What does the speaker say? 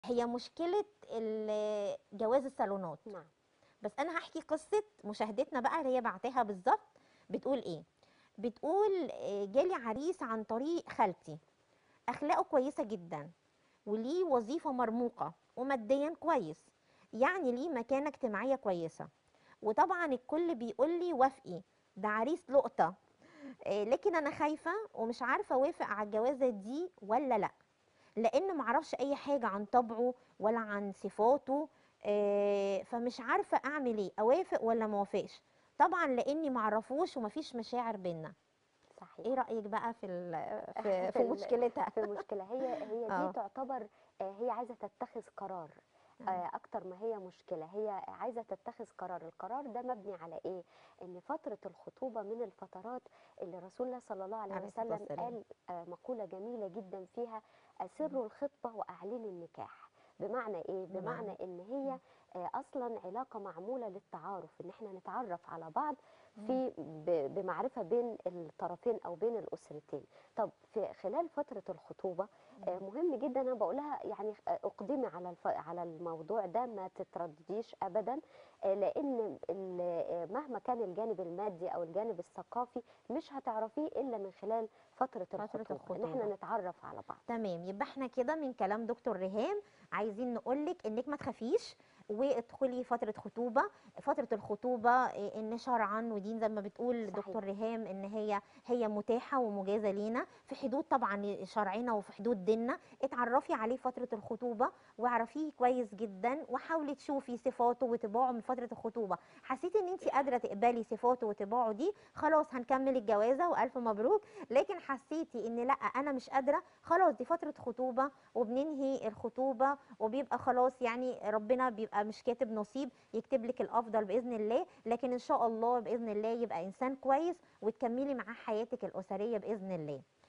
هي مشكله ال- جواز الصالونات نعم بس انا هحكي قصه مشاهدتنا بقى اللي هي بعتها بالظبط بتقول ايه بتقول آه، جالي عريس عن طريق خالتي اخلاقه كويسه جدا وليه وظيفه مرموقه وماديا كويس يعني ليه مكانه اجتماعيه كويسه وطبعا الكل بيقول لي وافقي ده عريس لقطه آه، لكن انا خايفه ومش عارفه اوافق على الجوازه دي ولا لا لان معرفش اي حاجه عن طبعه ولا عن صفاته آه، فمش عارفه اعمل ايه اوافق ولا ما اوافقش طبعا لاني معرفوش ومفيش مشاعر بينا صحيح ايه رايك بقى في ال- في, في في ال- مشكلتها في المشكله هي هي آه. دي تعتبر آه، هي عايزه تتخذ قرار آه، اكتر ما هي مشكله هي عايزه تتخذ قرار القرار ده مبني على ايه ان فتره الخطوبه من الفترات اللي رسول الله صلى الله عليه عليه الصلاة وسلم والسلام. قال آه، مقوله جميله جدا فيها اسروا الخطبه واعلنوا النكاح بمعنى ايه بمعنى؟ بمعنى ان هي آه، اصلا علاقه معموله للتعارف ان احنا نتعرف على بعض في ب- بمعرفه بين الطرفين او بين الاسرتين طب في خلال فتره الخطوبه آه، مهم جدا انا بقولها يعني آه، اقدمي على الف... على الموضوع ده ما تتردديش ابدا آه، لان ال- آه، مهما كان الجانب المادي او الجانب الثقافي مش هتعرفيه الا من خلال فتره الخطوبه, ان الخطوبة. احنا نتعرف على بعض تمام يبقى احنا كده من كلام دكتور ريهام عايزين نقولك انك ما تخافيش وادخلي فترة خطوبة فترة الخطوبة إيه، ان شرعا ودين زي ما بتقول صحيح. دكتور ريهام ان هي هي متاحة ومجازة لينا في حدود طبعا شرعنا وفي حدود ديننا اتعرفي عليه فترة الخطوبة واعرفيه كويس جدا وحاولي تشوفي صفاته وطباعه من فترة الخطوبة حسيتي ان انت قادرة تقبلي صفاته وطباعه دي خلاص هنكمل الجوازة والف مبروك لكن حسيتي ان لا انا مش قادرة خلاص دي فترة خطوبة وبننهي الخطوبة وبيبقى خلاص يعني ربنا بيبقى مش كاتب نصيب يكتب لك الافضل باذن الله لكن ان شاء الله باذن الله يبقى انسان كويس وتكملي معاه حياتك الاسريه باذن الله